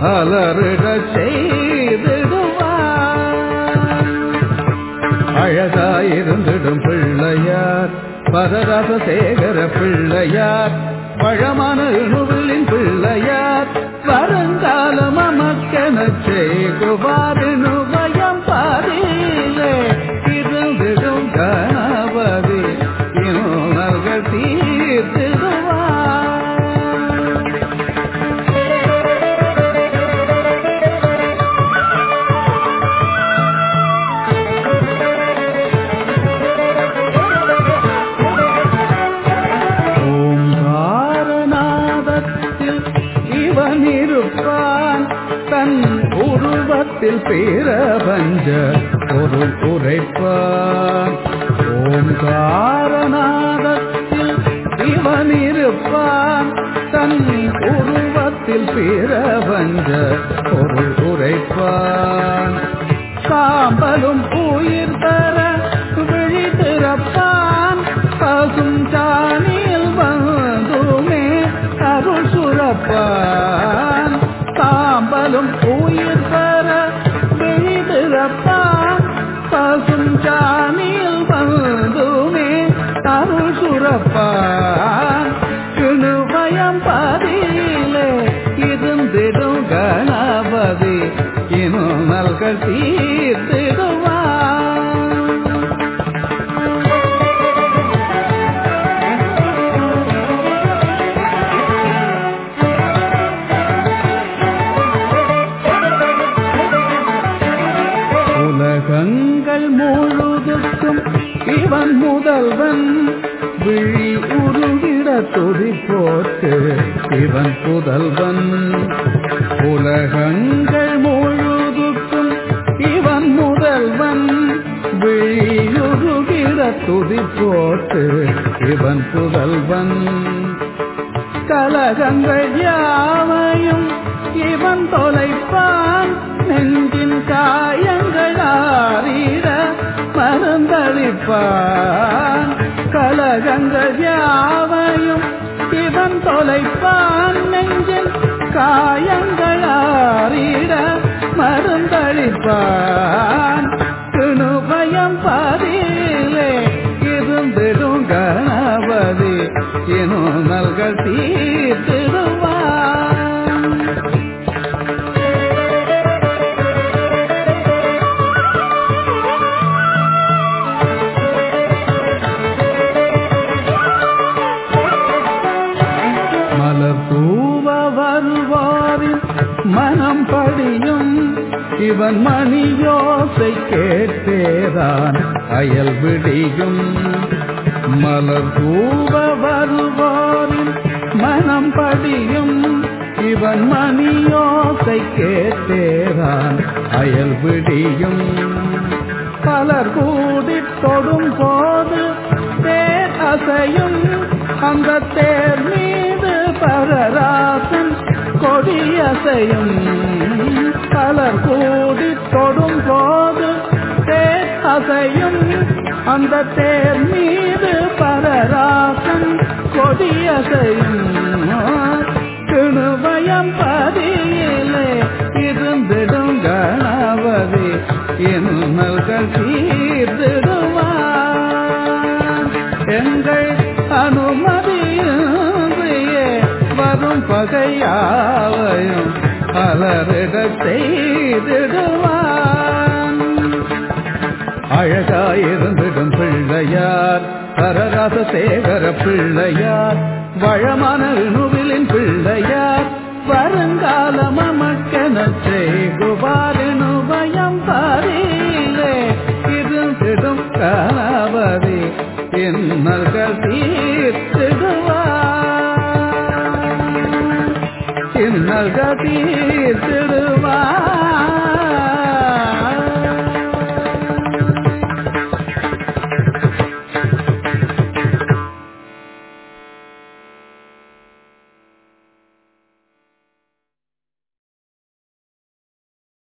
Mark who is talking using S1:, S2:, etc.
S1: அலறிட செய்திடுவார் அழகாயிருந்திடும் பிள்ளையார் பரரச சேகர பிள்ளையார் பழமான இணுவிலின் பிள்ளையார் வருங்காலம் அமக்கென செய்குவாரினு பயம் பாதியிலே இருந்திடும் கணபதி இனர்கள் தீர்த்திடுவார் ஓங்காரநாதத்தில் இவன் இருப்பான் தன் உருவத்தில் பிரபஞ்ச பொருள் உரைப்பான் ஓங்காரநாதத்தில் இவன் இருப்பான் தன் உருவத்தில் பிரபஞ்ச பொருள் உரைப்பான் சாம்பலும் உயிர் தர விழி திறப்பான் பசும் சாணியில் வந்துமே அருள் சுரப்பான் சாம்பலும் உயிர் தர விழி திறப்பான் பசும் சாணியில் வந்துமே அருள் சுரப்பான் கிணுபயம் பதிலே இருந்திடும் கணபதி இன்னும் நல்கள் தீர்த்திடுவான் உலகங்கள் முழுதுக்கும் இவன் முதல்வன் விழி உருகிட துதி போட்டு இவன் புதல்வன் உலகங்கள் முழுதுக்கும் இவன் முதல்வன் விழி உருகிட துதி போட்டு இவன் புதல்வன் கலகங்கள் யாவையும் இவன் தொலைப்பான் நெஞ்சின் காயங்கள் ஆறிட மருந்தளிப்பான் கலகங்கள் யாவையும் இவன் தொலைப்பான் நெஞ்சின் காயங்கள் ஆறிட மருந்தளிப்பான் துணுபயம் பதிலே இருந்திடும் கணபதி எனும் நல்கள் தீர்த்திடுவான் மலர் தூவ வருவாரின் மனம் படியும் இவன் மணியோசை கேட்டேதான் அயல் விடியும் மலர் தூவ வருவாரின் மனம் படியும் இவன் மணியோசை கேட்டேதான் அயல் விடியும் பலர் கூடித் தொடும் போது தேர் அசையும் அந்த தேர் மீது பரராசன் கொடியசையும் பலர் கூடித் தொடும் போது தேர் அசையும் அந்த தேர் மீது பரராசன் கொடியசையும் கிணுபயம் பதியிலே இருந்திடும் கணபதி இன்னல்கள் தீர்த்திடுவான் எங்கள் அனுமதியின்றியே வரும் பகையாவையும் பலரிட செய்திடுவான் அழகாயிருந்திடும் பிள்ளையார் பரராச சேகர பிள்ளையார் வளமான இணுவிலின் பிள்ளையார் வருங்காலம் மக்கென செய்குவாரினு பயம் பாரிலே இருந்திடும் கணபதி இன்னல்கள் தீர்த்திடுவார் இன்னல்கள் தீர்த்திடுவார்